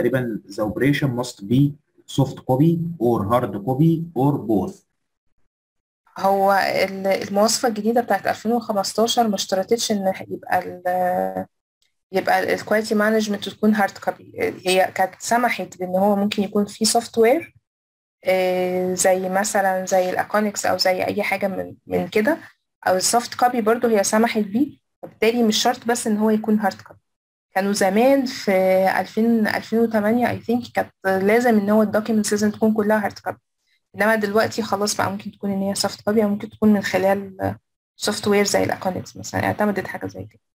تقريبا the operation must be soft copy or hard copy or both هو ال- المواصفة الجديدة بتاعت 2015 ما اشترطتش ان يبقى ال يبقى الكواليتي مانجمنت تكون هارد كوبي هي كانت سمحت بان هو ممكن يكون في سوفت وير زي مثلا زي الاكونكس او زي اي حاجه من من كده او السوفت كوبي برضو هي سمحت بيه وبالتالي مش شرط بس ان هو يكون هارد كوبي كانوا زمان في 2000 2008 اي ثينك كانت لازم ان هو الدوكيومنتس لازم تكون كلها هارد كوبي انما دلوقتي خلاص بقى ممكن تكون ان هي سوفت كوبي او ممكن تكون من خلال سوفت وير زي الاكونكس مثلا اعتمدت حاجه زي كده